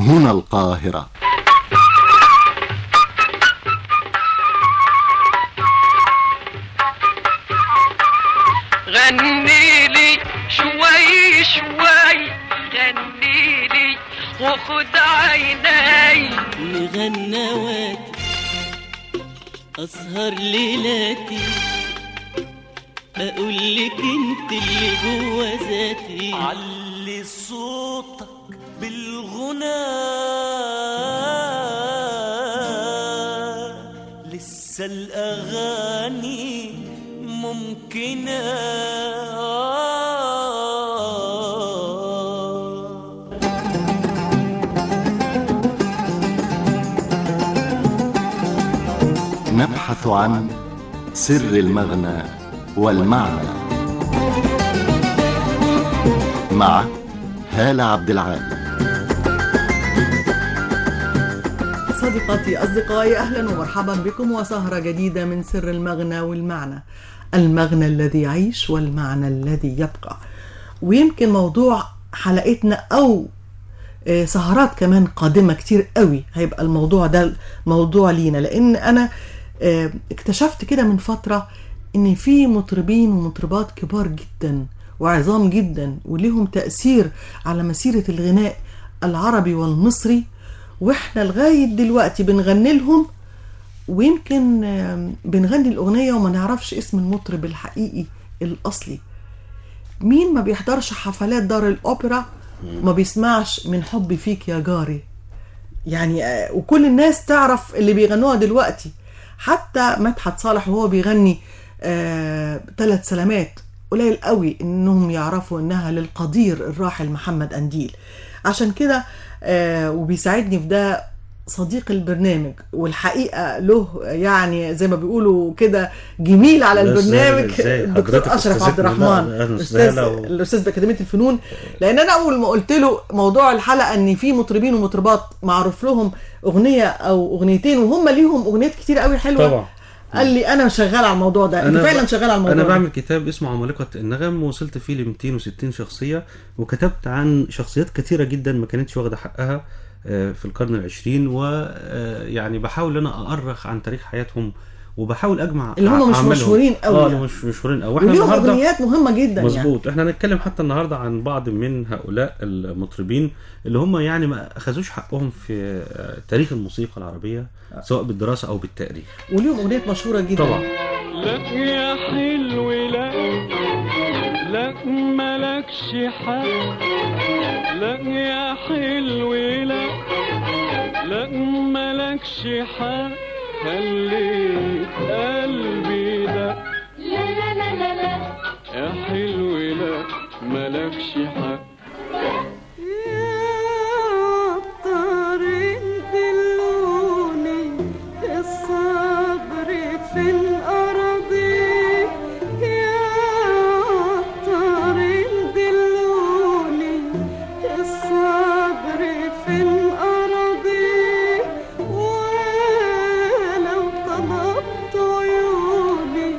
هنا القاهرة غني لي شوي شوي غني لي وخد عيني مغنواتي أسهر ليلاتي أقول لك أنت اللي جوا ذاتي علي صوتك بالغنى لسه الأغاني ممكنة نبحث عن سر المغنى والمعنى مع هالة عبد العال صديقاتي أصدقائي أهلا ومرحبا بكم وسهرة جديدة من سر المغنى والمعنى المغنى الذي يعيش والمعنى الذي يبقى ويمكن موضوع حلقتنا أو آه، سهرات كمان قادمة كتير قوي هيبقى الموضوع ده موضوع لينا لأن أنا آه، اكتشفت كده من فترة إن في مطربين ومطربات كبار جدا وعظام جدا وليهم تأثير على مسيرة الغناء العربي والمصري واحنا لغاية دلوقتي بنغني لهم ويمكن آم، بنغني الأغنية وما نعرفش اسم المطرب الحقيقي الأصلي مين ما بيحضرش حفلات دار الأوبرا ما بيسمعش من حبي فيك يا جاري يعني آه، وكل الناس تعرف اللي بيغنوها دلوقتي حتى مدحت صالح وهو بيغني آه ثلاث سلامات قليل قوي انهم يعرفوا انها للقدير الراحل محمد انديل عشان كده آه وبيساعدني في ده صديق البرنامج والحقيقه له يعني زي ما بيقولوا كده جميل على لا، البرنامج إزاي- إزاي؟ الدكتور حضرتك اشرف عبد أستاذتنا بقى، الرحمن أهلا الاستاذ وسهلا و- الاستاذ باكاديميه الفنون لان انا اول ما قلت له موضوع الحلقه ان في مطربين ومطربات معروف لهم اغنيه او اغنيتين وهم ليهم اغنيات كتير قوي حلوه طبعا قال لي انا شغال على الموضوع ده انت ب- فعلا شغال على الموضوع انا ده. بعمل كتاب اسمه عمالقه النغم وصلت فيه ل 260 شخصيه وكتبت عن شخصيات كثيره جدا ما كانتش واخده حقها آه، في القرن العشرين ويعني بحاول ان انا اؤرخ عن تاريخ حياتهم وبحاول اجمع اللي هم مش أعمالهم. مشهورين قوي اه يعني. اللي مش مشهورين قوي واحنا وليهم النهارده اغنيات مهمه جدا يعني مظبوط احنا هنتكلم حتى النهارده عن بعض من هؤلاء المطربين اللي هم يعني ما اخذوش حقهم في آه، تاريخ الموسيقى العربيه سواء بالدراسه او بالتاريخ وليهم اغنيات مشهوره جدا طبعا لا يا حلو لا لا ملكش حق لا يا حلو لا لا ملكش حق خليت قلبي ده لا لا لا لا لا يا حلو لا ملكش حق يا طارق دلوني الصبر في الأراضي يا طارق دلوني الصبر في الأراضي ولو طلبت عيوني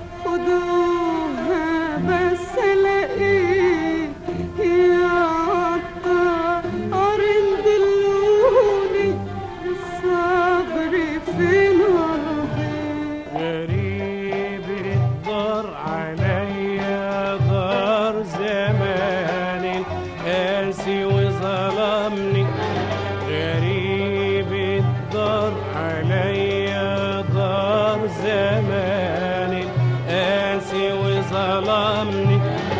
خدوها بس الاقيه يا عطار دلوني الصبر في الارض غريب الدار عليا دار زمان قاسي وظلمني غريب الدار عليا دار زمان قاسي وظلمني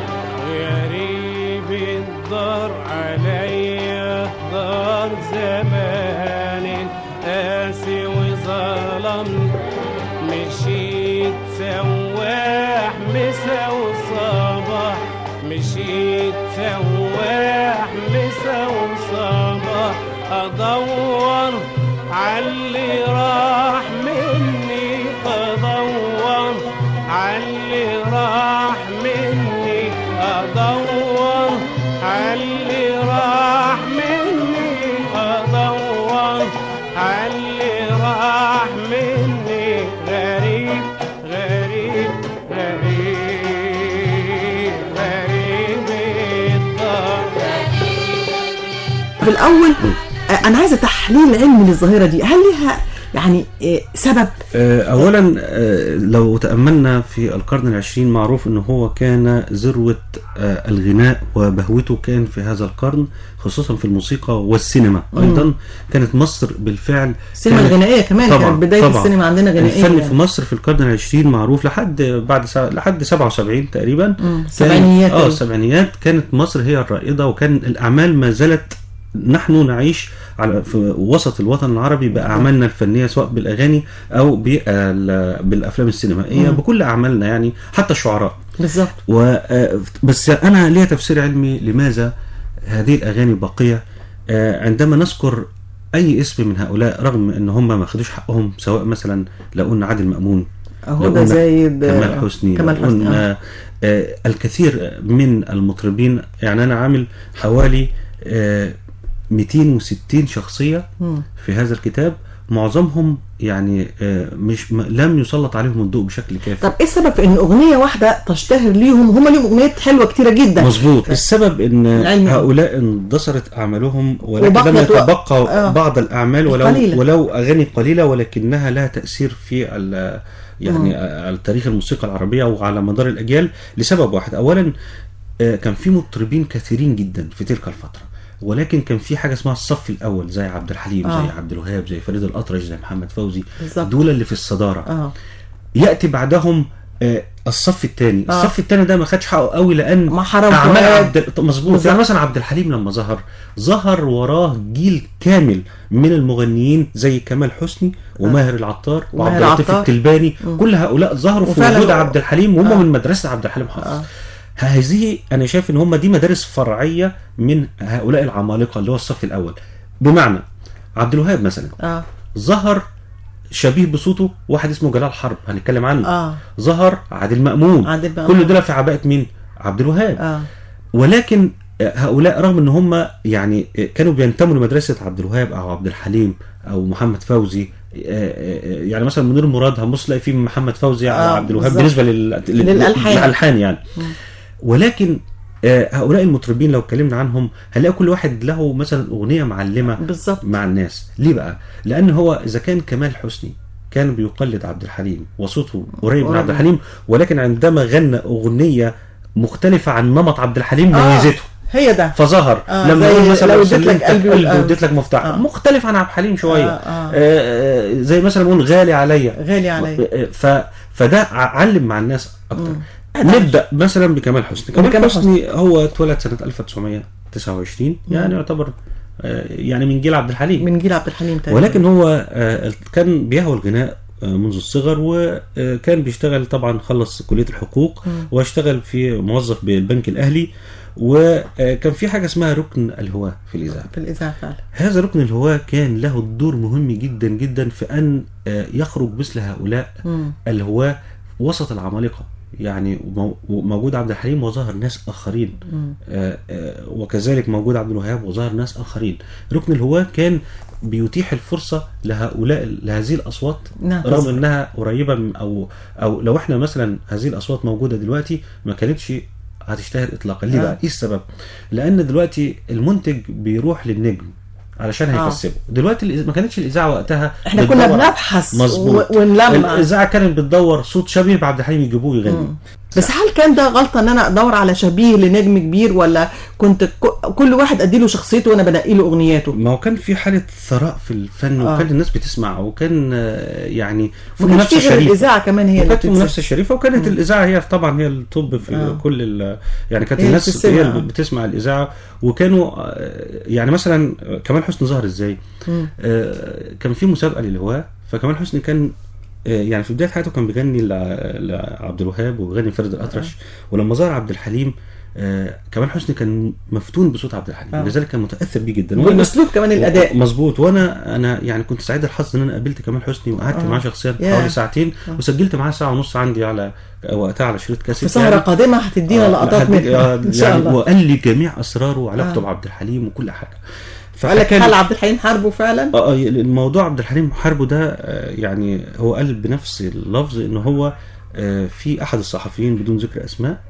غريب الدار عليا دار زمان قاسي وظلمني مشيت سواح مسا وصباح مشيت سواح مسا وصباح ادور عاللي راح مني ادور عاللي راح مني ادور عاللي راح مني ادور عاللي راح مني غريب غريب غريب غريب الدار في الاول آه، انا عايزه تحليل علمي للظاهره دي هل لها يعني آه، سبب آه، اولا آه، لو تاملنا في القرن العشرين معروف انه هو كان ذروه آه، الغناء وبهوته كان في هذا القرن خصوصا في الموسيقى والسينما ايضا كانت مصر بالفعل السينما كانت- الغنائيه كمان كانت بدايه السينما عندنا غنائيه الفن يعني. في مصر في القرن العشرين معروف لحد بعد سا... لحد 77 تقريبا مم، كان- السبعينيات اه أيوة. السبعينيات كانت مصر هي الرائده وكان الاعمال ما زالت نحن نعيش على في وسط الوطن العربي باعمالنا الفنيه سواء بالاغاني او بال- بالافلام السينمائيه بكل اعمالنا يعني حتى الشعراء بالظبط و آه، بس انا ليا تفسير علمي لماذا هذه الاغاني باقيه آه، عندما نذكر اي اسم من هؤلاء رغم ان هم ما خدوش حقهم سواء مثلا لو قلنا عادل مأمون لو هدى قلنا زايد آه، كمال حسني كمال لو حسني آه. قلنا آه، الكثير من المطربين يعني انا عامل حوالي آه، 260 شخصيه مم. في هذا الكتاب معظمهم يعني آه، مش م- لم يسلط عليهم الضوء بشكل كافي طب ايه السبب في ان اغنيه واحده تشتهر ليهم وهم ليهم اغنيات حلوه كتيره جدا مظبوط السبب ان العلم. هؤلاء اندثرت اعمالهم ولكن وبقيت لم و- يتبقى آه. بعض الاعمال ولو قليلة. ولو اغاني قليله ولكنها لها تاثير في ال- يعني على تاريخ الموسيقى العربيه وعلى مدار الاجيال لسبب واحد اولا آه، كان في مطربين كثيرين جدا في تلك الفتره ولكن كان في حاجه اسمها الصف الاول زي عبد الحليم آه. زي عبد الوهاب زي فريد الاطرش زي محمد فوزي بالظبط. دول اللي في الصداره اه ياتي بعدهم آه، الصف الثاني آه. الصف الثاني ده ما خدش حقه قوي لان ما حرم اعمال فؤاد. عبد مظبوط بالظبط. يعني مثلا عبد الحليم لما ظهر ظهر وراه جيل كامل من المغنيين زي كمال حسني وماهر العطار وماهر وعبد اللطيف العطار. التلباني كل هؤلاء ظهروا في وفعلا وجود هو- عبد الحليم وهم آه. من مدرسه عبد الحليم حافظ آه. هذه انا شايف ان هم دي مدارس فرعيه من هؤلاء العمالقه اللي هو الصف الاول بمعنى عبد الوهاب مثلا اه ظهر شبيه بصوته واحد اسمه جلال حرب هنتكلم عنه اه ظهر عادل مأمون عادل مأمون. كل دول في عباءة مين؟ عبد الوهاب اه ولكن هؤلاء رغم ان هم يعني كانوا بينتموا لمدرسه عبد الوهاب او عبد الحليم او محمد فوزي يعني مثلا منير مراد هنبص تلاقي فيه محمد فوزي او آه، عبد الوهاب بالظبط. بالنسبه لل... لل- للألحان. للالحان يعني ولكن آه، هؤلاء المطربين لو اتكلمنا عنهم هنلاقي كل واحد له مثلا اغنيه معلمه بالظبط مع الناس ليه بقى لان هو اذا كان كمال حسني كان بيقلد عبد الحليم وصوته قريب من قريب. عبد الحليم ولكن عندما غنى اغنيه مختلفه عن نمط عبد الحليم آه. ميزته هي ده فظهر آه، لما زي يقول مثلا لو لو اديت لك سلمتك قلبي قلبي والقلب. واديت لك مفتاح آه. مختلف عن عبد الحليم شويه آه، آه. آه، آه، زي مثلا نقول غالي عليا غالي عليا آه، ف فده ع- علم مع الناس اكتر نبدا مثلا بكمال حسني كمال بكمال حسني هو اتولد سنه 1929 يعني يعتبر آه، يعني من جيل عبد الحليم من جيل عبد الحليم تقريبا ولكن هو آه، كان بيهوى الغناء آه، منذ الصغر وكان بيشتغل طبعا خلص كلية الحقوق واشتغل في موظف بالبنك الأهلي وكان في حاجة اسمها ركن الهواة في الإذاعة في الاذاعه فعلا هذا ركن الهواة كان له دور مهم جدا جدا في أن آه، يخرج مثل هؤلاء مم. الهواة وسط العمالقة يعني ومو- وموجود عبد الحليم وظهر ناس آخرين آه، آه، وكذلك موجود عبد الوهاب وظهر ناس آخرين ركن الهواة كان بيتيح الفرصة لهؤلاء لهذه الأصوات نعم. رغم أنها قريبة من أو أو لو إحنا مثلا هذه الأصوات موجودة دلوقتي ما كانتش هتشتهر إطلاقا ليه آه. بقى؟ إيه السبب؟ لأن دلوقتي المنتج بيروح للنجم علشان آه. هيكسبه دلوقتي الإذ- ما كانتش الإذاعة وقتها احنا كنا بتدور على- بنبحث مظبوط و- ونلمع الإذاعة كانت بتدور صوت شبيه بعبد الحليم يجيبوه يغني بس هل كان ده غلطه ان انا ادور على شبيه لنجم كبير ولا كنت ك- كل واحد اديله شخصيته وانا بنقي له اغنياته ما هو كان في حالة ثراء في الفن آه. وكان الناس بتسمع وكان آه، يعني في ما كانش منافسة في غير شريفة الاذاعه كمان هي اللي وكانت في بتتسمع. منافسة شريفة وكانت الإذاعة هي طبعا هي الطب في آه. كل ال- يعني كانت هي اللي الناس بتسمع. هي اللي بتسمع الإذاعة وكانوا آه، يعني مثلا كمال حسني ظهر إزاي؟ مم. آه، كان في مسابقة للهواة فكمال حسني كان آه، يعني في بداية حياته كان بيغني لع- لعبد الوهاب وبيغني فرد الأطرش ولما ظهر عبد الحليم آه، كمال حسني كان مفتون بصوت عبد الحليم آه. لذلك كان متأثر بيه جدا وأنا- والاسلوب كمان الاداء مظبوط وانا انا يعني كنت سعيد الحظ ان انا قابلت كمال حسني وقعدت آه. معاه شخصيا ياه. حوالي ساعتين وسجلت معاه ساعه ونص عندي على وقتها على شريط كاسيت في سهره قادمه هتدينا آه، لقطات لحد- آه، منها ان شاء يعني الله وقال لي جميع اسراره وعلاقته آه. بعبد الحليم وكل حاجه قال لك فحكى لي- هل عبد الحليم حاربه فعلا اه آه، الموضوع عبد الحليم حربه ده آه، يعني هو قال بنفس اللفظ ان هو آه، في احد الصحفيين بدون ذكر اسماء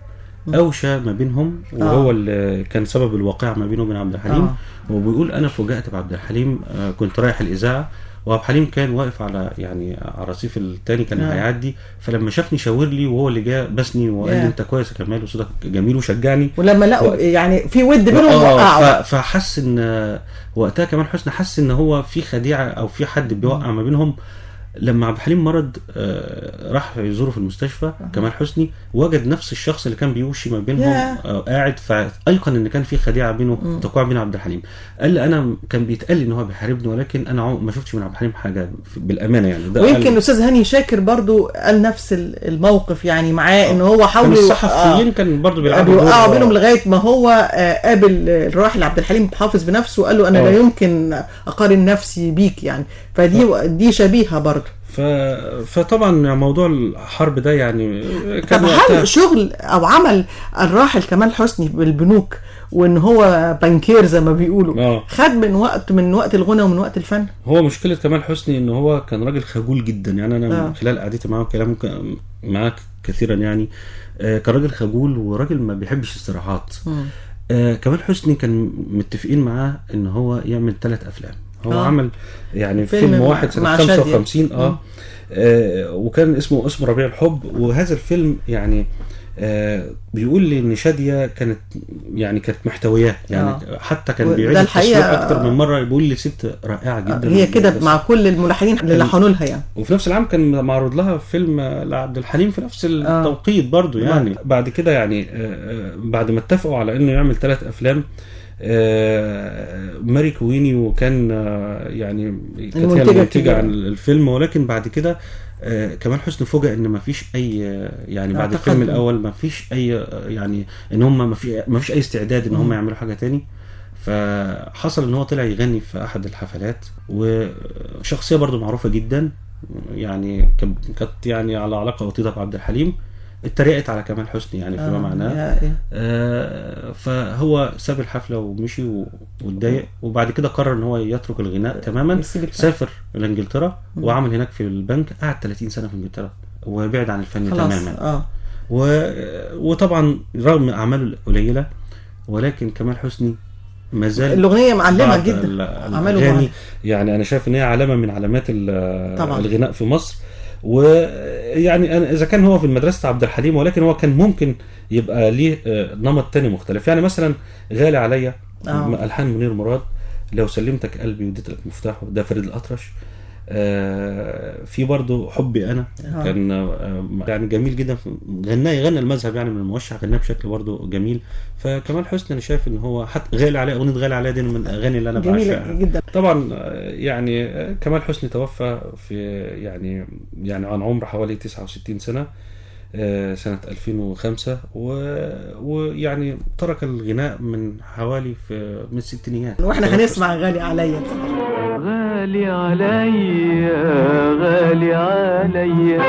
اوشى ما بينهم وهو اللي كان سبب الواقعه ما بينه وبين عبد الحليم آه. وبيقول انا فوجئت بعبد الحليم آه، كنت رايح الاذاعه وعبد الحليم كان واقف على يعني على الرصيف التاني كان آه. هيعدي فلما شافني شاور لي وهو اللي جه بسني وقال ياه. لي انت كويس يا كمال وصوتك جميل وشجعني ولما لقوا يعني في ود بينهم اه وقعوا ف- فحس ان آه، وقتها كمان حسني حس ان هو في خديعه او في حد بيوقع ما بينهم لما عبد الحليم مرض آه، راح يزوره في المستشفى كمال حسني وجد نفس الشخص اللي كان بيوشي ما بينهم ياه. آه، قاعد فايقن ان كان في خديعه بينه تقوع بين عبد الحليم قال لي انا كان بيتقال لي ان هو بيحاربني ولكن انا عم- ما شفتش من عبد الحليم حاجه في- بالامانه يعني ده ويمكن قال- الاستاذ هاني شاكر برضو قال نفس ال- الموقف يعني معاه ان هو كان حاول الصحفيين كان برضو بيلعبوا بيوقعوا دور- بينهم لغايه ما هو آه، قابل آه، الراحل عبد الحليم حافظ بنفسه وقال له انا آه. لا يمكن اقارن نفسي بيك يعني فدي دي شبيهه برضو ف... فطبعا موضوع الحرب ده يعني كان طب وقتها هل شغل او عمل الراحل كمال حسني بالبنوك وان هو بنكير زي ما بيقولوا آه. خد من وقت من وقت الغنى ومن وقت الفن هو مشكلة كمال حسني ان هو كان راجل خجول جدا يعني انا آه. من خلال قعدتي معاه وكلام معاك كثيرا يعني آه، كان راجل خجول وراجل ما بيحبش استراحات آه، كمال حسني كان متفقين معاه ان هو يعمل ثلاث افلام هو آه. عمل يعني فيلم فيلم مع- واحد مع سنة شادية. 55 اه آه، وكان اسمه اسمه ربيع الحب وهذا الفيلم يعني آه بيقول لي ان شاديه كانت يعني كانت محتوياه يعني آه. حتى كان وده بيعيد التصوير الحقيقة- اكتر من مره بيقول لي ست رائعه جدا هي كده بس- مع كل الملحنين اللي لحنوا لها يعني وفي نفس العام كان معروض لها فيلم لعبد الحليم في نفس التوقيت برضو يعني بعد كده يعني آه، آه، بعد ما اتفقوا على انه يعمل ثلاث افلام آه، ماري كويني وكان آه، يعني كانت هي المنتجة المنتجة الكبيرة. عن الفيلم ولكن بعد كده آه، كمال حسني فوجئ ان ما فيش اي آه، يعني بعد اعتقد- الفيلم الاول ما فيش اي آه، يعني ان هم ما في ما فيش اي استعداد ان هم يعملوا حاجه تاني فحصل ان هو طلع يغني في احد الحفلات وشخصيه برضو معروفه جدا يعني كان- كانت يعني على علاقه وطيده بعبد الحليم اتريقت على كمال حسني يعني فيما معناه يا- يا. آه، فهو ساب الحفله ومشي و- واتضايق وبعد كده قرر ان هو يترك الغناء تماما يسيب الفن. سافر لانجلترا وعمل هناك في البنك قعد 30 سنه في انجلترا وبعد عن الفن خلاص تماما اه و... وطبعا رغم اعماله القليله ولكن كمال حسني ما زال الاغنيه معلمه بعض جدا ال- عملوا الاغاني معلم. يعني انا شايف ان هي علامه من علامات ال- طبعاً. الغناء في مصر ويعني أنا اذا كان هو في مدرسه عبد الحليم ولكن هو كان ممكن يبقى ليه آه، نمط تاني مختلف يعني مثلا غالي عليا آه. الحان منير مراد لو سلمتك قلبي واديت لك مفتاحه ده فريد الاطرش آه، في برضه حبي انا آه. كان آه، يعني جميل جدا غناه يغنى المذهب يعني من الموشح غناه بشكل برضه جميل فكمال حسني انا شايف ان هو حتى غالي عليه اغنيه غالي عليا دي من الاغاني اللي انا جميله بعشقها جدا طبعا آه، يعني آه، كمال حسني توفى في يعني يعني عن عمر حوالي 69 سنه آه، سنة 2005 و- ويعني ترك الغناء من حوالي في من الستينيات واحنا هنسمع غالي عليا غالي عليا غالي عليا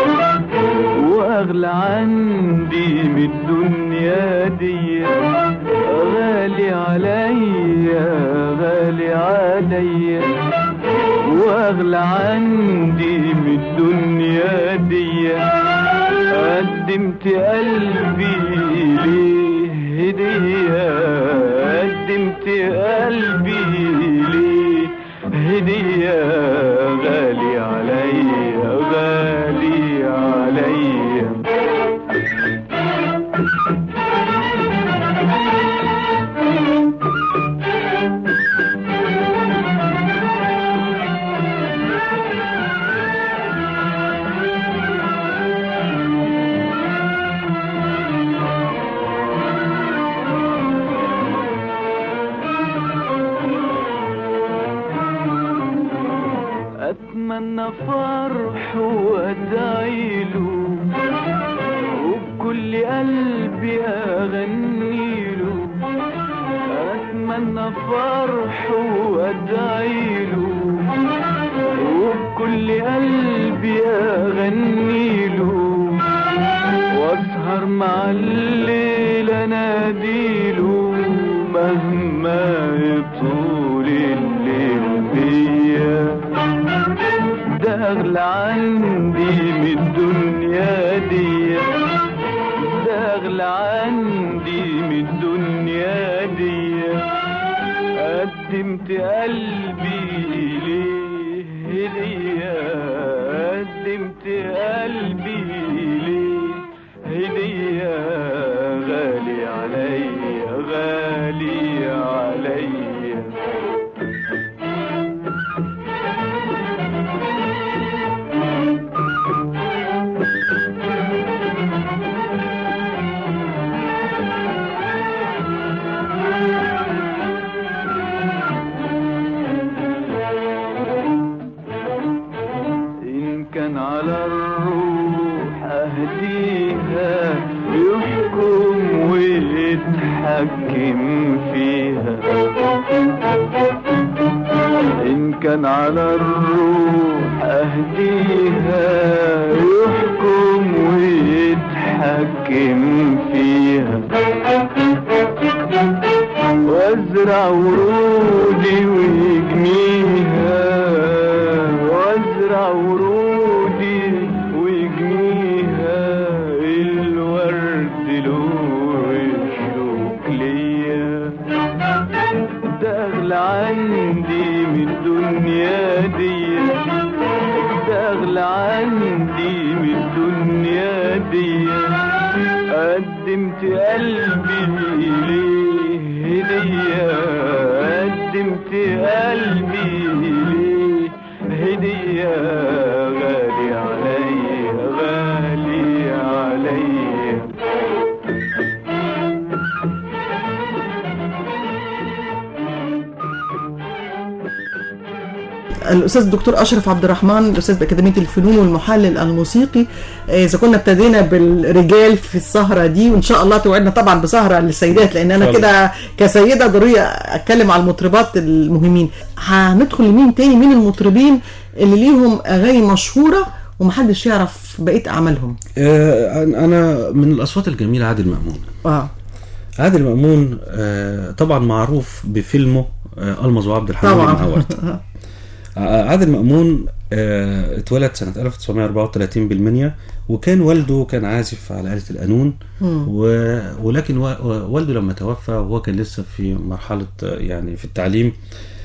واغلى عندي من الدنيا دي غالي عليا غالي عليا واغلى عندي من الدنيا دي قدمت قلبي ليه هدية قدمت قلبي ليه هدية غالي عليا غالي عليا اتمنى فرح وادعي له وبكل قلبي اغني له اتمنى فرح وادعي له وبكل قلبي اغني له واسهر مع الليل اناديله مهما يطول الليل بيا ده اغلى عندي من الدنيا دي ده اغلى عندي على الروح أهديها يحكم ويتحكم فيها إن كان على الروح أهديها يحكم ويتحكم فيها وازرع ورودي ويجنيها وازرع ورودي ويجنيها الورد له الشوك ليا ده اغلى عندي من الدنيا دي ده اغلى عندي من الدنيا دي قدمت قلبي ليه هدية قدمت قلبي ليه هدية غالي عليا غالي عليا الاستاذ الدكتور اشرف عبد الرحمن الاستاذ باكاديميه الفنون والمحلل الموسيقي آه، اذا كنا ابتدينا بالرجال في السهره دي وان شاء الله توعدنا طبعا بسهره للسيدات لان انا إن شاء كده كسيده ضروري اتكلم على المطربات المهمين هندخل لمين تاني مين المطربين اللي ليهم اغاني مشهوره ومحدش يعرف بقيه اعمالهم آه، انا من الاصوات الجميله عادل مامون اه عادل مامون آه، طبعا معروف بفيلمه آه، المز وعبد الحميد طبعا المعورد آه، عادل مأمون آه، اتولد سنة 1934 بالمنيا وكان والده كان عازف على آلة القانون و... ولكن و... والده لما توفى وهو كان لسه في مرحلة آه، يعني في التعليم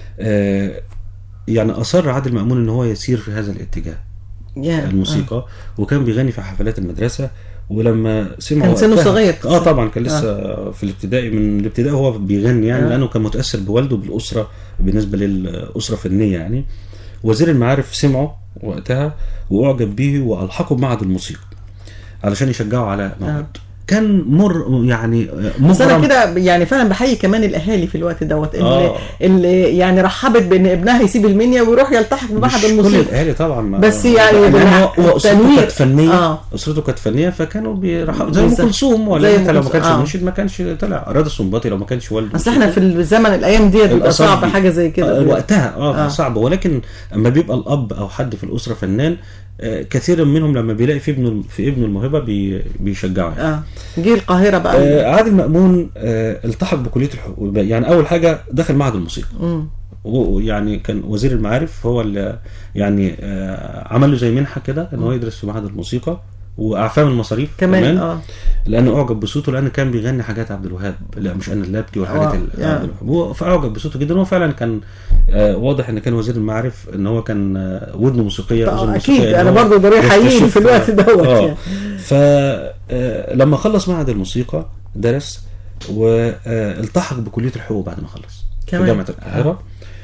آه، يعني أصر عادل مأمون إن هو يسير في هذا الاتجاه يا. الموسيقى وكان بيغني في حفلات المدرسة ولما سمع كان سنه وقتها- صغير. اه طبعا كان لسه في الابتدائي من الابتدائي هو بيغني يعني آه. لانه كان متاثر بوالده بالاسره بالنسبه للاسره فنيه يعني وزير المعارف سمعه وقتها واعجب به والحقه بمعهد الموسيقى علشان يشجعه على موهبته كان مر يعني بس انا مغرم كده يعني فعلا بحيي كمان الاهالي في الوقت دوت اللي, آه. اللي يعني رحبت بان ابنها يسيب المنيا ويروح يلتحق مش بمعهد كل الموسيقى الاهالي طبعا ما- بس يعني لأن بالع- هو هو اسرته التنوير. كانت فنيه آه. اسرته كانت فنيه فكانوا بيرحبوا زي ام بالظبط. كلثوم ولا زي انت أم لو ما كلثوم. كانش آه. منشد ما كانش طلع رضا السنباطي لو ما كانش والده اصل احنا في الزمن الايام ديت بيبقى الأصابع صعب دي. حاجه زي كده آه، وقتها اه, آه. آه. صعب ولكن اما بيبقى الاب او حد في الاسره فنان آه كثيرا منهم لما بيلاقي في ابنه في ابنه الموهبه بي بيشجعه يعني. اه جه القاهره بقى آه عادل مأمون آه التحق بكليه الحقوق يعني اول حاجه دخل معهد الموسيقى مم. ويعني كان وزير المعارف هو اللي يعني آه عمل له زي منحه كده ان هو يدرس في معهد الموسيقى واعفاه من المصاريف كمان اه لانه اعجب بصوته لانه كان بيغني حاجات عبد الوهاب لا مش انا اللي ابكي والحاجات آه، ال- يا. عبد الوهاب هو فاعجب بصوته جدا هو فعلا كان آه واضح ان كان وزير المعارف ان هو كان آه ودنه موسيقيه طبعا، أذن أكيد، موسيقية، إن أنا هو برضه ضروري أحييه يكتشف- في الوقت دوت يعني. فلما خلص معهد الموسيقى درس والتحق بكليه الحقوق بعد ما خلص في كمان. جامعه القاهره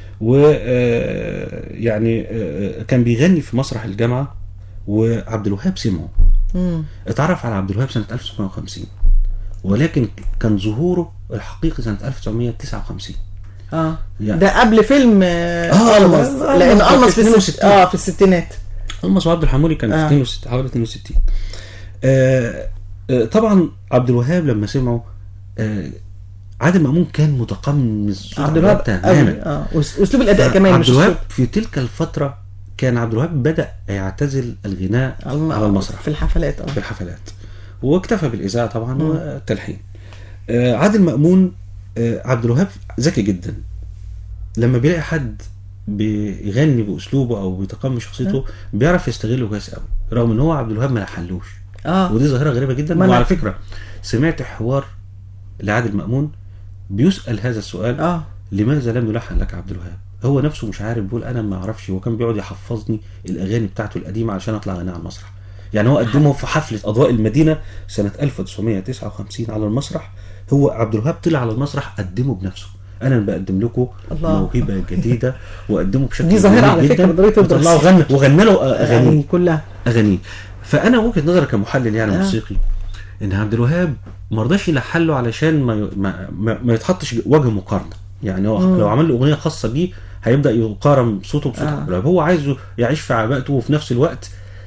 ويعني كان بيغني في مسرح الجامعه وعبد الوهاب سمعه مم. اتعرف على عبد الوهاب سنة 1950 ولكن كان ظهوره الحقيقي سنة 1959 اه يعني- ده قبل فيلم آه آه، المس آه، لان كان المس في في الست... 62. اه في الستينات المس وعبد الحمولي كان في آه. 62 حوالي 62 آه آه طبعا عبد الوهاب لما سمعه آه عادل مأمون كان متقمص صوت عبد الوهاب قوي تماما اه وأس- اسلوب الاداء كمان عبد مش الوهاب الصوت. في تلك الفترة كان عبد الوهاب بدأ يعتزل الغناء الم- على المسرح في الحفلات اه في الحفلات واكتفى بالاذاعه طبعا والتلحين آه، عادل مأمون آه، عبد الوهاب ذكي جدا لما بيلاقي حد بيغني باسلوبه او بيتقمص شخصيته بيعرف يستغله كويس قوي رغم ان هو عبد الوهاب ما لحنلوش اه ودي ظاهره غريبه جدا ما أنا- وعلى فكره سمعت حوار لعادل مأمون بيسأل هذا السؤال اه لماذا لم يلحن لك عبد الوهاب هو نفسه مش عارف بيقول انا ما اعرفش هو كان بيقعد يحفظني الاغاني بتاعته القديمه علشان اطلع اغنيها على المسرح يعني هو قدمه في حفله اضواء المدينه سنه 1959 على المسرح هو عبد الوهاب طلع على المسرح قدمه بنفسه انا بقدم لكم الله. موهبه جديده واقدمه بشكل دي ظاهرة جميل على فكرة جدا بضرورة تدرس. وطلعه غنى وغنى له اغانيه يعني كلها اغانيه فانا وجهه نظري كمحلل يعني آه. موسيقي ان عبد الوهاب ما رضاش يلحن له علشان ما ما, ما, ما يتحطش وجه مقارنه يعني هو مم. لو عمل له اغنيه خاصه بيه هيبدا يقارن صوته بصوت آه. عبد الوهاب هو عايزه يعيش في عباءته وفي نفس الوقت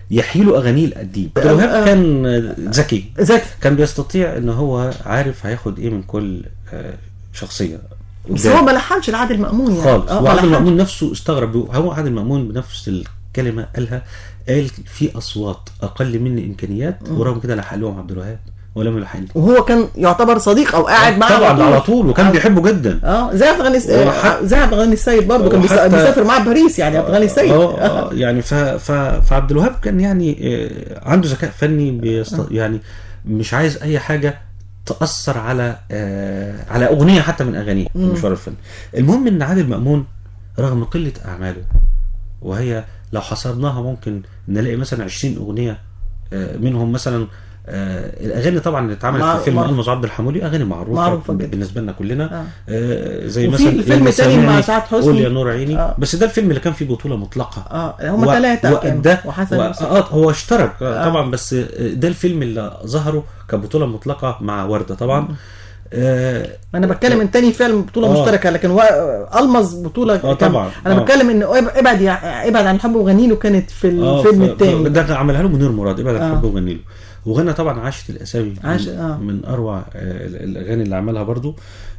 يحيي له اغانيه القديم عبد آه. الوهاب كان ذكي ذكي كان بيستطيع ان هو عارف هياخد ايه من كل آه، شخصيه بس هو ما لحنش لعادل مأمون يعني خالص آه، ما وعادل لحنش. مأمون نفسه استغرب هو عادل مأمون بنفس الكلمه قالها قال في اصوات اقل مني امكانيات ورغم كده لحق لهم عبد الوهاب ولم يلحقني وهو كان يعتبر صديق او قاعد معاه طبعا على طول وكان بيحبه جدا اه زي عبد الغني وحق- زي عبد الغني السيد برضه كان بيسا- وحتى- بيسافر معاه باريس يعني عبد الغني السيد اه آه، يعني ف... ف... فعبد الوهاب كان يعني آه، عنده ذكاء فني بيست... يعني مش عايز اي حاجه تاثر على آه، على اغنيه حتى من اغانيه في المشوار الفني المهم ان عادل مامون رغم قله اعماله وهي لو حسبناها ممكن نلاقي مثلا 20 اغنيه آه، منهم مثلا آه، الاغاني طبعا اللي اتعملت مع- في فيلم مع- المز عبد الحمولي اغاني معروفه, معروفة جدا. بالنسبه لنا كلنا آه. آه، زي وفي مثلا الفيلم يلي تاني مع سامعني، سعاد حسني. قول يا نور عيني آه. بس ده الفيلم اللي كان فيه بطوله مطلقه اه هم و- ثلاثه وده وحسن و... يوسف. اه هو اشترك آه. طبعا بس ده الفيلم اللي ظهره كبطوله مطلقه مع ورده طبعا آه انا بتكلم ان تاني فيلم بطوله آه. مشتركه لكن و... المز بطوله آه، كان- طبعا. انا آه. بتكلم ان إب- ابعد يع- ابعد عن الحب وغني له كانت في آه، الفيلم ف- الثاني ده عملها له منير مراد ابعد عن آه. الحب وغني له وغنى طبعا عاشت الاسامي عاش- من, آه. من اروع آه، الاغاني اللي عملها برضو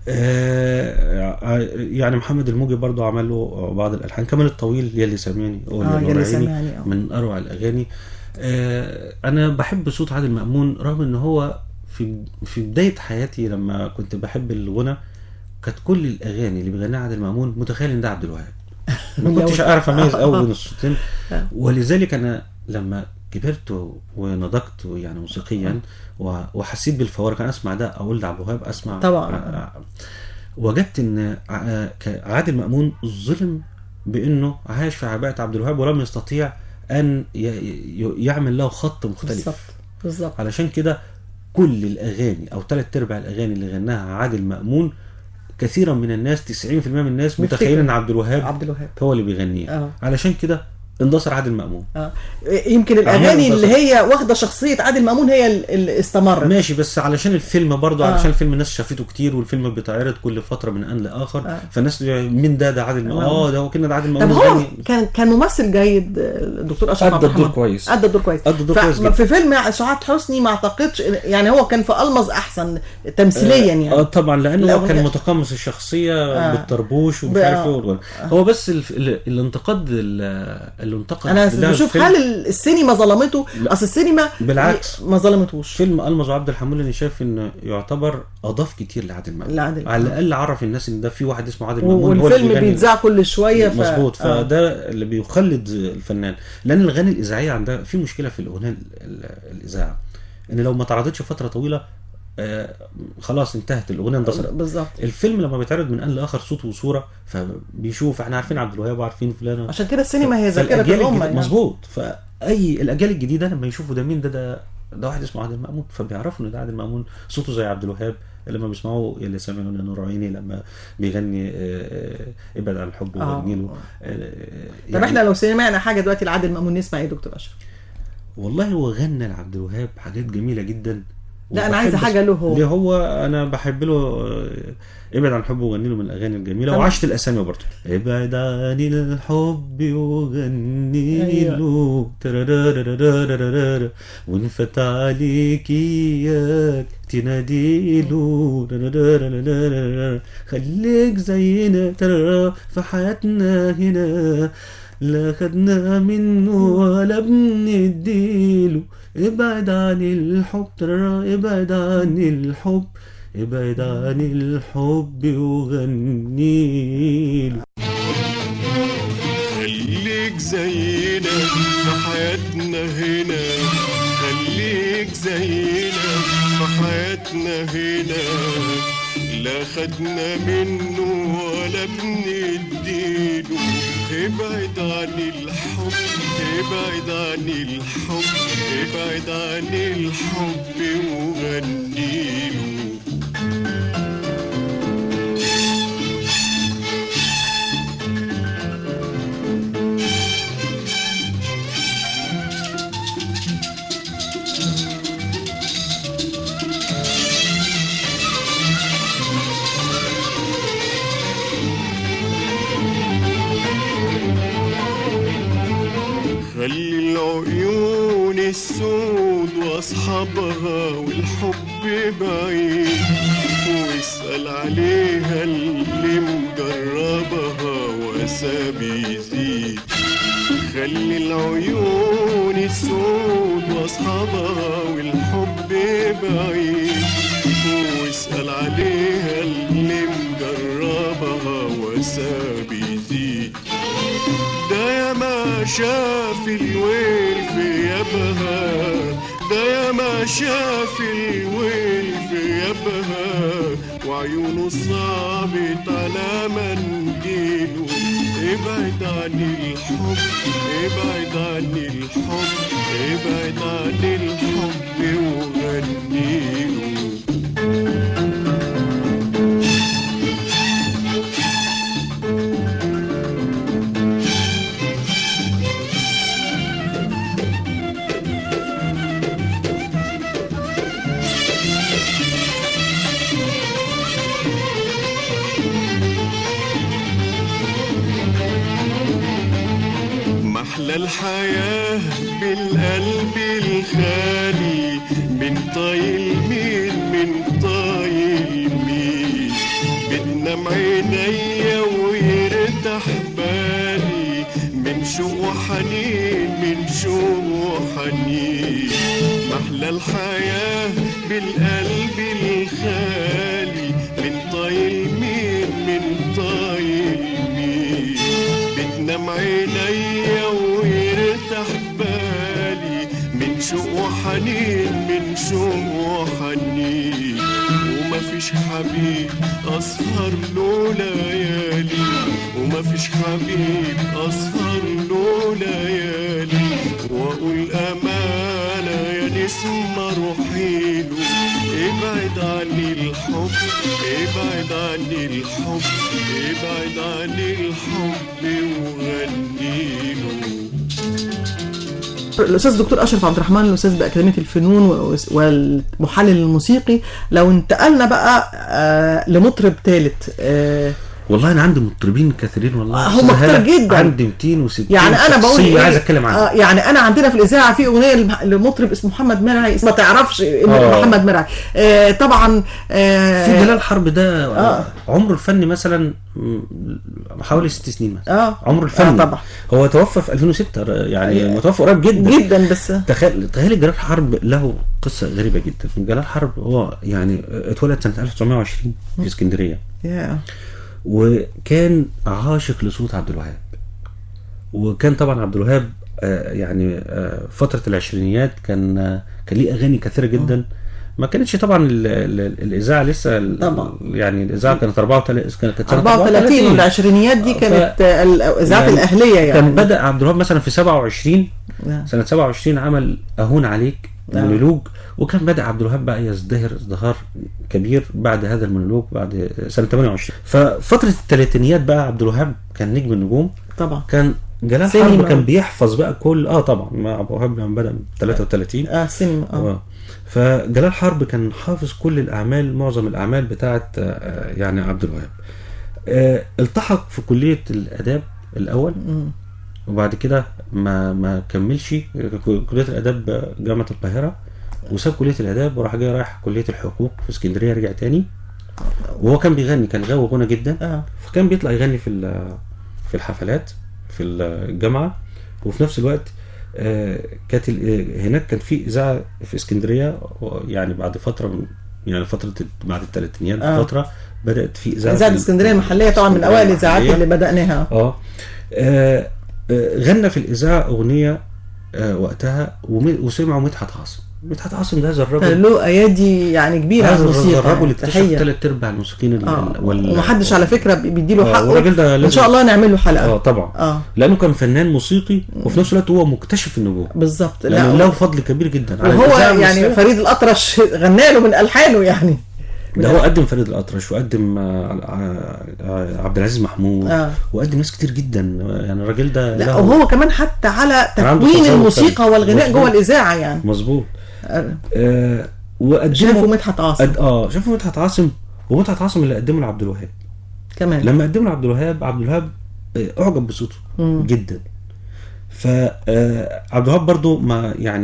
آه يعني محمد الموجي برضو عمل له بعض الالحان كمان الطويل يلي سامعني قول آه، يا نور يلي عيني سامعني، آه. من اروع الاغاني آه انا بحب صوت عادل مأمون رغم ان هو في في بدايه حياتي لما كنت بحب الغنى كانت كل الاغاني اللي بيغنيها عادل مأمون متخيل ان ده عبد الوهاب ما كنتش اعرف اميز قوي بين الصوتين ولذلك انا لما كبرت ونضجت يعني موسيقيا و- وحسيت بالفوارق انا اسمع ده اقول ده عبد الوهاب اسمع طبعاً. ع- وجدت ان ع- ك- عادل مأمون ظلم بانه عاش في عباءة عبد الوهاب ولم يستطيع ان ي- ي- يعمل له خط مختلف بالظبط بالظبط علشان كده كل الاغاني او ثلاث ارباع الاغاني اللي غناها عادل مأمون كثيرا من الناس 90% من الناس بيفتكر متخيلين ان عبد الوهاب عبد الوهاب هو اللي بيغنيها آه. علشان كده اندثر عادل مأمون آه. يمكن الاغاني اللي هي واخده شخصيه عادل مامون هي ال- اللي استمرت ماشي بس علشان الفيلم برضه آه. علشان الفيلم الناس شافته كتير والفيلم بيتعرض كل فتره من ان لاخر آه. فالناس مين ده ده عادل مأمون اه ده هو كنا ده عادل طب مأمون هو غني. كان كان ممثل جيد الدكتور اشرف أدى عبد الدور الرحمن كويس. ادى الدور كويس أدى الدور ف- كويس جدا. في فيلم سعاد حسني ما اعتقدش يعني هو كان في المز احسن تمثيليا يعني اه طبعا لانه هو الأغنية- كان متقمص الشخصيه آه. بالطربوش ومش ب- عارف آه. ايه والغنى. هو بس ال- ال- الانتقاد ال- اللي انتقد انا لها بشوف الفيلم- هل السينما ظلمته لا. اصل السينما بالعكس. ما ظلمتوش فيلم المز وعبد الحمول انا شايف انه يعتبر اضاف كتير لعادل مأمون لعادل على مأمون. الاقل عرف الناس ان ده في واحد اسمه عادل مأمون هو اللي والفيلم بيغني. بيتذاع كل شويه ف... مظبوط آه. فده اللي بيخلد الفنان لان الاغاني الاذاعيه عندها في مشكله في الاغنيه ال- ال- الاذاعه ان لو ما اتعرضتش فتره طويله آه، خلاص انتهت الاغنيه اندثرت بالظبط الفيلم لما بيتعرض من ان لاخر صوت وصوره فبيشوف احنا عارفين عبد الوهاب وعارفين فلان عشان كده السينما هي ذاكره فالأجيال الامه الجديدة- يعني. مظبوط فاي الاجيال الجديده لما يشوفوا ده مين ده ده ده واحد اسمه عادل مأمون فبيعرفوا ان ده عادل مأمون صوته زي عبد الوهاب لما بيسمعوا اللي سامعون يا نور عيني لما بيغني آه، آه، ابعد عن الحب آه. وغني له آه، طب يعني احنا لو سمعنا حاجه دلوقتي لعادل مامون نسمع ايه يا دكتور اشرف؟ والله هو غنى لعبد الوهاب حاجات جميله جدا لا، أنا عايزة وبحب- حاجة له هو. ليه هو انا بحب له آه، ابعد عن الحب وغني له من الاغاني الجميله طب- وعشت الاسامي برضه ابعد عن الحب وغني أيوة. له ترارارارارارارا، وان فات عليك اياك تنادي له ترارارارارارا، خليك زينا ترى في حياتنا هنا لا خدنا منه ولا بنديله ابعد عن الحب ترى ابعد عن الحب ابعد عن الحب وغنيله خليك زينا في حياتنا هنا خليك زينا في حياتنا هنا لا خدنا منه ولا بنديله ابعد عن الحب ابعد عن الحب ابعد عن الحب وغنيله خلي العيون السود واصحابها والحب بعيد واسأل عليها اللي مجربها وساب يزيد خلي العيون السود واصحابها والحب بعيد واسأل عليها اللي مجربها وساب يزيد ده يا ما شاف الويل في يبها ده يا ما شاف الويل في يبها وعيونه صعبت على منديله ابعد عن الحب ابعد عن الحب ابعد عن الحب وغنيله محلى الحياة بالقلب الخالي من طايل مين من طايل مين بتنام عينيا ويرتاح بالي من شوق وحنين من شوق وحنين محلى الحياة بالقلب الخالي من طايل مين من طايل مين بتنام عينيا ويرتاح بالي من شوق وحنين من شوق وحنين ومفيش حبيب أسهر له ليالي ومفيش حبيب أسهر له ليالي وأقول أمانة يا نسمة روحيله ابعد عن الحب ابعد عن الحب ابعد عن الحب وغنيله الاستاذ دكتور اشرف عبد الرحمن الاستاذ باكاديميه الفنون و- والمحلل الموسيقي لو انتقلنا بقى آه، لمطرب ثالث والله انا عندي مطربين كثيرين والله هم أستاذ كتير هلا جدا. عندي 260 يعني انا بقول شخصية إيه؟ عايز اتكلم عنها آه يعني انا عندنا في الاذاعه في اغنيه لمح- لمطرب اسمه محمد مرعي ما تعرفش إن آه. محمد مرعي آه طبعا آه في جلال حرب ده آه. عمره الفني مثلا م- حوالي ست سنين مثلا اه عمره الفني آه طبعا. هو توفى في 2006 يعني أيوة. متوفى قريب جدا جدا بس تخيل تخيل جلال حرب له قصه غريبه جدا جلال حرب هو يعني اتولد سنه 1920 في اسكندريه يا وكان عاشق لصوت عبد الوهاب وكان طبعا عبد الوهاب آه، يعني آه، فتره العشرينيات كان آه، كان ليه اغاني كثيره جدا ما كانتش طبعا ال- ال- الاذاعه لسه ال- طبعا. يعني الاذاعه كانت 34 كانت سنة 34 والعشرينيات دي كانت آه، الاذاعات يعني الاهليه يعني كان بدا عبد الوهاب مثلا في 27 نعم. سنه 27 عمل اهون عليك نعم. مونولوج وكان بدا عبد الوهاب بقى يزدهر ازدهار كبير بعد هذا المونولوج بعد سنه 28 ففتره الثلاثينيات بقى عبد الوهاب كان نجم النجوم طبعا كان جلال سينما. حرب كان بيحفظ بقى كل اه طبعا ما عبد الوهاب لما بدا من 33 اه سينما اه اه فجلال حرب كان حافظ كل الاعمال معظم الاعمال بتاعه آه، يعني عبد الوهاب آه، التحق في كليه الاداب الاول مم. وبعد كده ما ما كملش كليه الاداب جامعه القاهره وساب كليه الاداب وراح جاي رايح كليه الحقوق في اسكندريه رجع تاني وهو كان بيغني كان غاوي غنى جدا اه فكان بيطلع يغني في ال- في الحفلات في الجامعه وفي نفس الوقت آه، كانت ال- آه، هناك كان في اذاعه في اسكندريه و- يعني بعد فتره من- يعني فتره بعد الثلاثينيات آه. بفتره بدات في اذاعه اذاعه في- اسكندريه المحليه طبعا من اسكندرية اوائل الاذاعات المحلية. اللي بداناها اه آه، آه، غنى في الاذاعه اغنيه آه، وقتها وم- وسمعوا مدحت عاصم مدحت عاصم ده هذا كان الرجل له ايادي يعني كبيره على هذا الموسيقى الرجل يعني. اكتشف تحيه ثلاث ارباع الموسيقيين ال- اه وال- ومحدش على فكره بيديله آه، حقه والراجل ده ان لازم- شاء الله نعمل له حلقه اه طبعا اه لانه كان فنان موسيقي وفي نفس الوقت هو مكتشف النجوم بالظبط لانه لا له فضل كبير جدا على وهو الإذاعة يعني المصرية. فريد الاطرش غنى له من الحانه يعني ده هو قدم فريد الاطرش وقدم آه، آه، آه، عبد العزيز محمود آه. وقدم ناس كتير جدا يعني الراجل ده لا له- وهو كمان حتى على عنده تكوين تصور الموسيقى فني. والغناء مظبوط. جوه الاذاعه يعني مظبوط آه، آه وقدمه شافوا مدحت عاصم قد اه شافوا مدحت عاصم ومدحت عاصم اللي قدمه لعبد الوهاب كمان لما قدمه لعبد الوهاب عبد الوهاب آه، اعجب بصوته مم. جدا فعبد الوهاب برضو ما يعني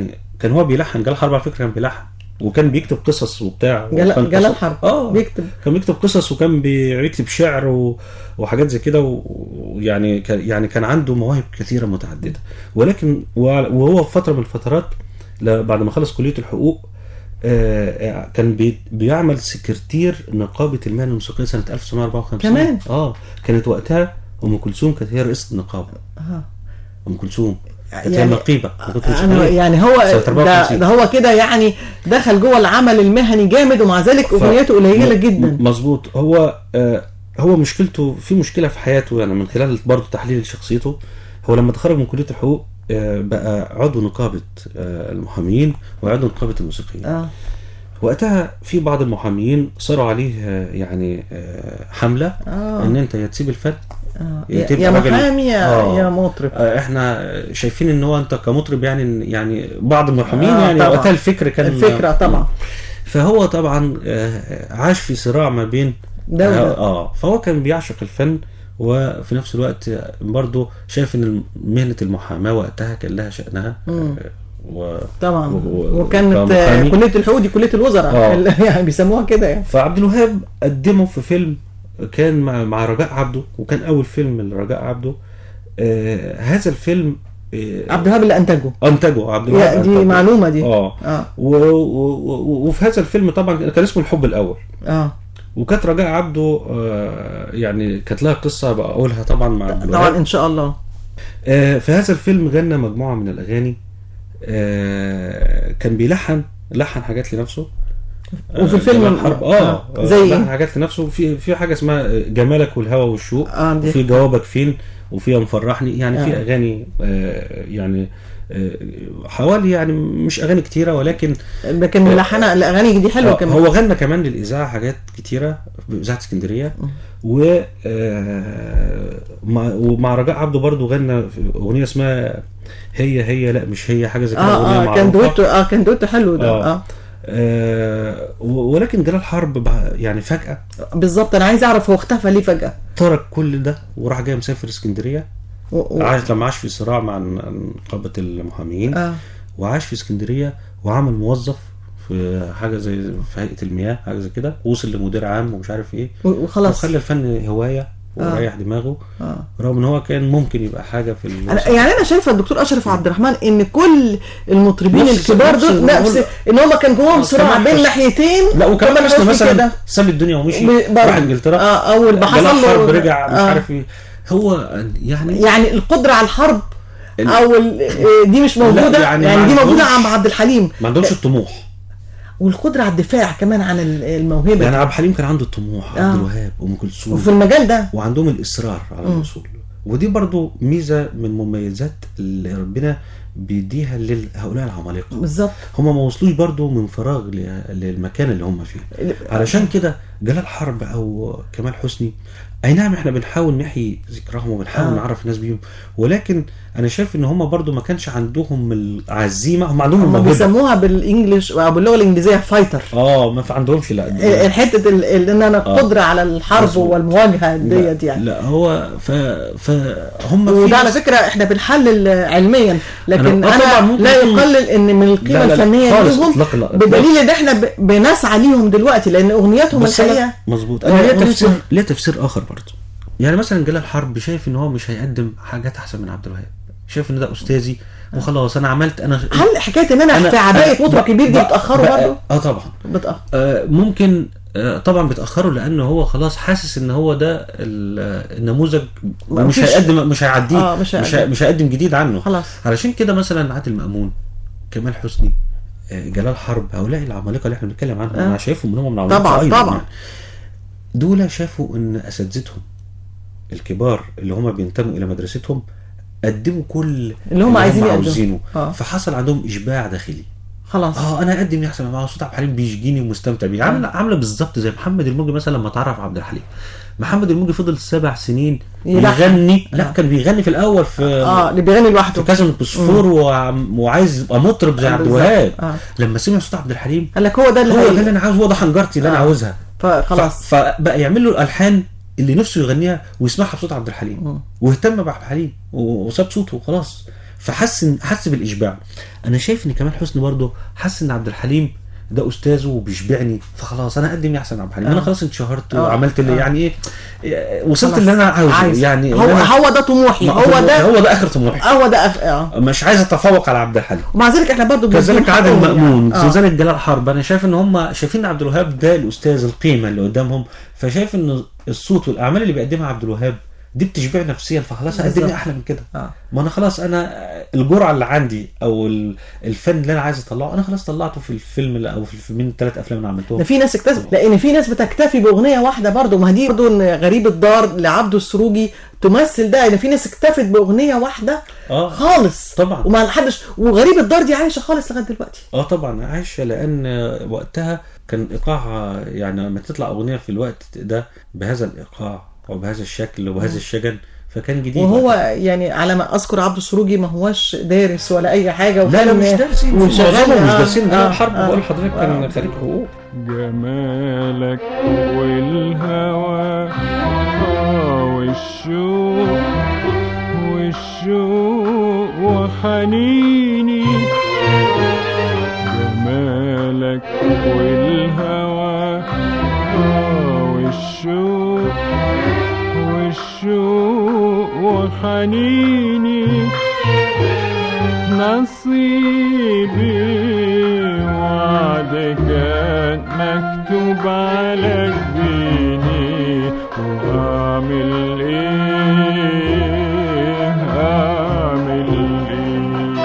كان هو بيلحن جلال حرب على فكره كان بيلحن وكان بيكتب قصص وبتاع جلال- وكان جلال قصص- حرب اه بيكتب. كان بيكتب قصص وكان بيكتب شعر و... وحاجات زي كده و- ويعني كان يعني كان عنده مواهب كثيره متعدده ولكن وع- وهو في فتره من الفترات ل- بعد ما خلص كليه الحقوق آه، كان بي- بيعمل سكرتير نقابه المهن الموسيقيه سنه 1954 كمان؟ اه كانت وقتها ام كلثوم كانت هي رئيسه النقابه آه. ام كلثوم كانت هي يعني- النقيبه نقابة أنا الموسيقية. يعني هو سنة ده, 54. ده هو كده يعني دخل جوه العمل المهني جامد ومع ذلك اغنياته قليله م- جدا مظبوط هو آه هو مشكلته في مشكله في حياته يعني من خلال برضه تحليل شخصيته هو لما تخرج من كليه الحقوق آه بقى عضو نقابه آه المحامين وعضو نقابه الموسيقيين اه وقتها في بعض المحاميين صاروا عليه آه يعني آه حمله آه. ان انت يا تسيب الفن آه. يا يا, تبقى يا راجل- محامي يا, آه. يا مطرب آه، احنا شايفين ان هو انت كمطرب يعني يعني بعض المحامين آه، يعني طبعاً. وقتها الفكر كان الفكره طبعا فهو طبعا آه، عاش في صراع ما بين ده وده. اه آه، فهو كان بيعشق الفن وفي نفس الوقت برضه شايف ان مهنه المحاماه وقتها كان لها شانها مم. آه، و طبعا و- و- وكانت آه، كمحامي. كليه الحقوق دي كليه الوزراء آه. يعني بيسموها كده يعني فعبد الوهاب قدمه في فيلم كان مع, مع رجاء عبده وكان اول فيلم لرجاء عبده آه هذا الفيلم آه عبد الوهاب اللي انتجه انتجه عبد يا الوهاب دي أنتجه. معلومه دي اه اه و... و... و... وفي هذا الفيلم طبعا كان اسمه الحب الاول اه وكانت رجاء عبده آه، يعني كانت لها قصه بقولها طبعا مع عبد طبعا الوهاب ان شاء الله آه، في هذا الفيلم غنى مجموعه من الاغاني آه، كان بيلحن لحن حاجات لنفسه وفي الفيلم جمال حرب اه, آه، آه زي لحن إيه؟ حاجات لنفسه في في حاجه اسمها جمالك والهوى والشوق آه، دي. وفي جوابك فين وفي يا مفرحني يعني في آه. اغاني آه، يعني آه، حوالي يعني مش اغاني كتيره ولكن لكن ملحنه الاغاني دي حلوه آه، كمان هو غنى كمان للاذاعه حاجات كتيره باذاعه اسكندريه و آه، مع- ومع رجاء عبده برضو غنى في اغنيه اسمها هي هي لا مش هي حاجه زي كده اغنيه اه اه كان معروفة. دويتو اه كان دويتو حلو ده آه. اه, آه و- ولكن جلال حرب بع- يعني فجاه بالظبط انا عايز اعرف هو اختفى ليه فجاه ترك كل ده وراح جاي مسافر اسكندريه و... و... عاش لما عاش في صراع مع نقابه المحامين اه وعاش في اسكندريه وعمل موظف في حاجه زي في هيئه المياه حاجه زي كده وصل لمدير عام ومش عارف ايه و- وخلاص وخلى الفن هوايه وريح دماغه اه رغم ان هو كان ممكن يبقى حاجه في أنا الوسط. يعني انا شايفه الدكتور اشرف عبد الرحمن ان كل المطربين نفس- الكبار نفس دول نفس الموضوع. ان هم كان جواهم آه، صراع كمان بين حسن. ناحيتين لا وكمان كمان حسني حسني مثلا كده. ساب الدنيا ومشي ب- برضه. راح انجلترا اه اول ما جلال حصل حرب له رجع مش آه. عارف ايه هو يعني يعني القدره على الحرب ال- او ال- آه، دي مش موجوده لا، يعني, يعني يعني ما دي موجوده عندهمش- عند عبد الحليم ما عندهمش الطموح والقدره على الدفاع كمان عن ال- الموهبه يعني عبد الحليم كان عنده الطموح آه. عبد الوهاب ام كلثوم وفي المجال ده وعندهم الاصرار على الوصول ودي برضو ميزه من مميزات اللي ربنا بيديها لهؤلاء العمالقه بالظبط هم ما وصلوش برضو من فراغ ل- للمكان اللي هم فيه علشان كده جلال حرب او كمال حسني اي نعم احنا بنحاول نحيي ذكرهم وبنحاول آه. نعرف الناس بيهم ولكن انا شايف ان هم برضو ما كانش عندهم العزيمه هم عندهم هم الموهبه بيسموها بالانجلش او باللغه الانجليزيه فايتر اه ما في عندهمش لا الحته ال- ال- ان انا آه. القدره على الحرب مظبوط. والمواجهه لا, ديت يعني لا هو ف فهم في وده على ناس- فكره احنا بنحلل علميا لكن أنا- آه طبعاً انا ممكن لا يكون- يقلل ان من القيمه لا، لا، لا، الفنيه خالص، ليهم إطلاقاً لا، إطلاقاً. بدليل ان احنا ب- بنسعى ليهم دلوقتي لان اغنياتهم بس الحقيقه أنا مظبوط آه، انا ليا أغنية تفسير مهم. ليا تفسير اخر برضه يعني مثلا جلال حرب شايف ان هو مش هيقدم حاجات احسن من عبد الوهاب شايف ان ده استاذي وخلاص انا عملت انا هل حكايه ان انا, أنا- في عبايه أنا- مطرب بقى- كبير دي بقى- بتاخروا بقى- برضه اه طبعا بتاخر آه ممكن آه طبعا بيتاخروا لان هو خلاص حاسس ان هو ده ال- النموذج مش مفيش- هيقدم مش هيعديه آه، مش مش, هيقدم. هي- مش هيقدم جديد عنه خلاص. علشان كده مثلا عادل مامون كمال حسني آه، جلال حرب هؤلاء العمالقه اللي احنا بنتكلم عنهم آه. انا شايفهم ان هم من العمالقه طبعاً، أيضاً طبعاً. يعني. دول شافوا ان اساتذتهم الكبار اللي هم بينتموا الى مدرستهم قدموا كل اللي هم عايزين يقدموا. عاوزينه آه. فحصل عندهم اشباع داخلي خلاص اه انا اقدم يا احسن مع صوت عبد الحليم بيشجيني ومستمتع بيه عامله عامله بالظبط زي محمد الموجي مثلا لما اتعرف على عبد الحليم محمد الموجي فضل سبع سنين يلحن. يغني لا آه. كان بيغني في الاول في اه اللي بيغني في لوحده كازم البوسفور وعم- وعايز يبقى مطرب زي عبد بالظبط. الوهاب آه. لما سمع صوت عبد الحليم قال لك هو ده اللي هو ده هي- اللي انا عاوزه هو ده حنجرتي اللي انا آه. عاوزها فخلاص ف- فبقى يعمل له الالحان اللي نفسه يغنيها ويسمعها بصوت عبد الحليم واهتم بعبد الحليم و- وساب صوته وخلاص فحس إن- حس بالاشباع انا شايف ان كمال حسني برضه حس ان عبد الحليم ده استاذه وبيشبعني فخلاص انا اقدم لي احسن عبد الحليم انا آه. خلاص اتشهرت آه. وعملت اللي آه. يعني ايه إيه، وصلت خلاص. اللي انا عاوزه عايز. يعني هو اللي أنا- هو ده طموحي ما- هو ده هو ده اخر طموحي هو ده أف... اه مش عايز اتفوق على عبد الحليم ومع ذلك احنا برضو كذلك بنديهم عادل حقهم مأمون يعني. آه. كذلك جلال حرب انا شايف ان هم شايفين عبد الوهاب ده الاستاذ القيمه اللي قدامهم فشايف ان الصوت والاعمال اللي بيقدمها عبد الوهاب دي بتشبع نفسيا فخلاص اقدم بالظبط. لي احلى من كده آه. ما انا خلاص انا الجرعه اللي عندي او ال- الفن اللي انا عايز اطلعه انا خلاص طلعته في الفيلم اللي- او في الفيلمين الثلاث افلام اللي عملتهم ده في ناس اكتسب لان في ناس بتكتفي باغنيه واحده برضو ما هي دي برضو ان غريب الدار لعبده السروجي تمثل ده ان في ناس اكتفت باغنيه واحده اه خالص طبعا. وما حدش وغريب الدار دي عايشه خالص لغايه دلوقتي اه طبعا عايشه لان وقتها كان ايقاعها يعني لما تطلع اغنيه في الوقت ده بهذا الايقاع وبهذا الشكل وبهذا الشجن فكان جديد وهو وقتها. يعني على ما اذكر عبده السروجي ما هوش دارس ولا اي حاجه لا لا وكان- مش دارسين وشغال معظمهم مش آه، دارسين آه، جلال حرب آه، بقول لحضرتك كان آه. خريج حقوق جمالك والهوى آه والشوق والشوق وحنيني جمالك والهوى آه والشوق والشوق وحنيني نصيبي وعد كان مكتوب على جبيني وأعمل إيه أعمل إيه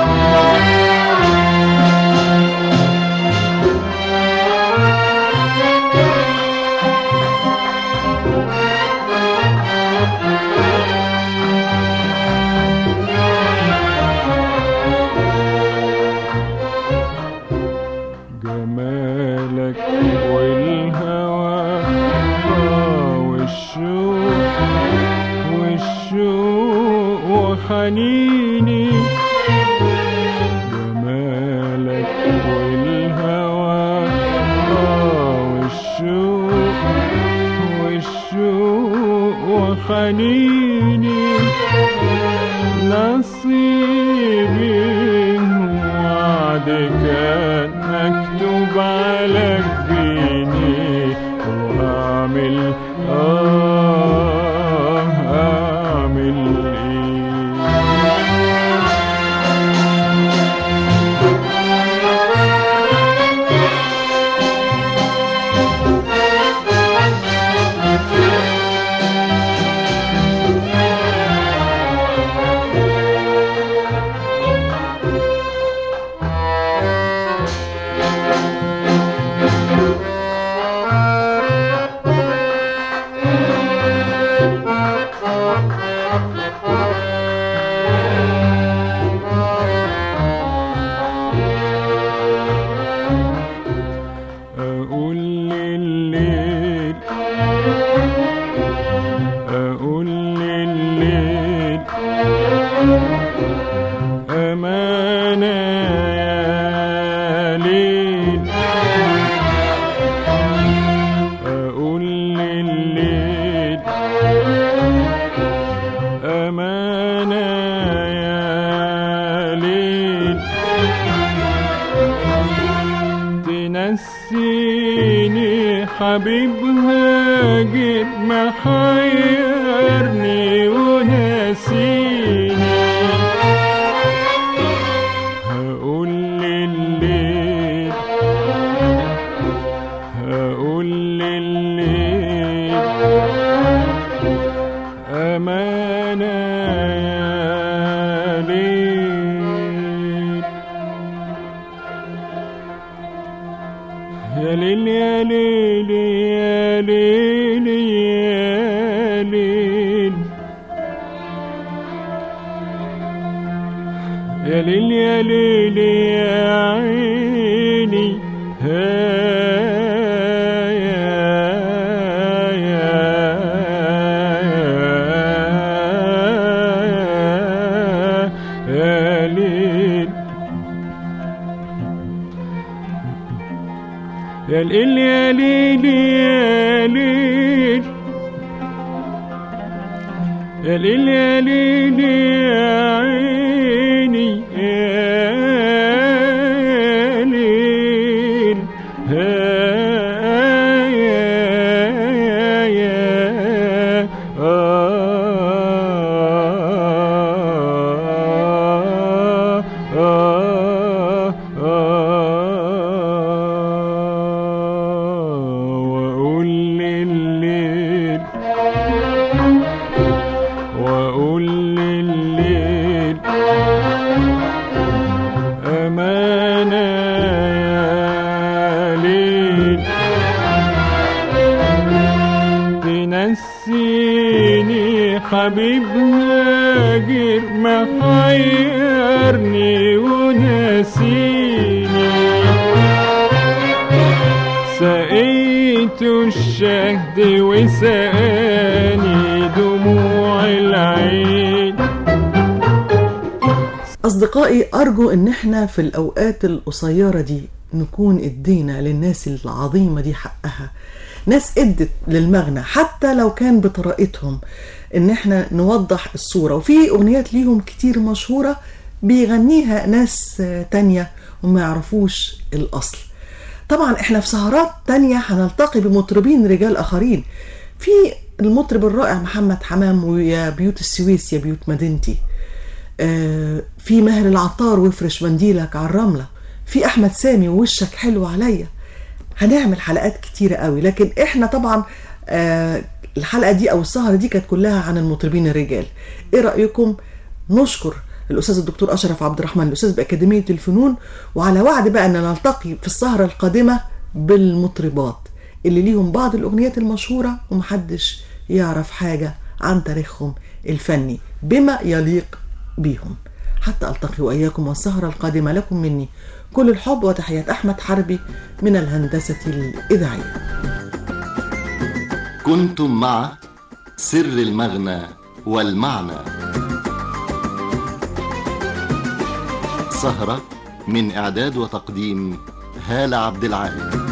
جمالك والهوى آه والشوق والشوق وحنيني جمالك والهوى آه والشوق والشوق وحنيني نصيبي وعد كان مكتوب على جبيني وأعمل آه أعمل إيه أقول لليل أقول لليل أمانة يا ليل أقول لليل أمانة يا ليل تنسيني حبيبها جيت محيرني وناسيني هقول لليل هقول لليل أمانة يا ليل يا ليل يا ليل يا ليل يا ليل يا ليل يا ليل يا عيني ها يا يا يا ليل يا ليل يا ليل يا ليل يا ليل يا ليل يا عيني حبيب هاجر محيرني ونسيني سقيت الشهد وسقاني دموع العين أصدقائي أرجو إن إحنا في الأوقات القصيرة دي نكون إدينا للناس العظيمة دي حقها ناس ادت للمغنى حتى لو كان بطريقتهم إن إحنا نوضح الصورة وفي أغنيات ليهم كتير مشهورة بيغنيها ناس آه، تانية وما يعرفوش الأصل طبعا احنا في سهرات تانية هنلتقي بمطربين رجال آخرين في المطرب الرائع محمد حمام ويا بيوت السويس يا بيوت مدينتي آه، في ماهر العطار وافرش منديلك على الرملة في أحمد سامي ووشك حلو عليا هنعمل حلقات كتيرة قوي لكن احنا طبعا آه، الحلقة دي أو السهرة دي كانت كلها عن المطربين الرجال ايه رأيكم نشكر الأستاذ الدكتور أشرف عبد الرحمن الأستاذ بأكاديمية الفنون وعلى وعد بقى أن نلتقي في السهرة القادمة بالمطربات اللي ليهم بعض الأغنيات المشهورة ومحدش يعرف حاجة عن تاريخهم الفني بما يليق بيهم حتى ألتقي وإياكم والسهرة القادمة لكم مني كل الحب وتحيات أحمد حربي من الهندسة الإذاعية كنتم مع سر المغنى والمعنى سهرة من إعداد وتقديم هالة عبد العال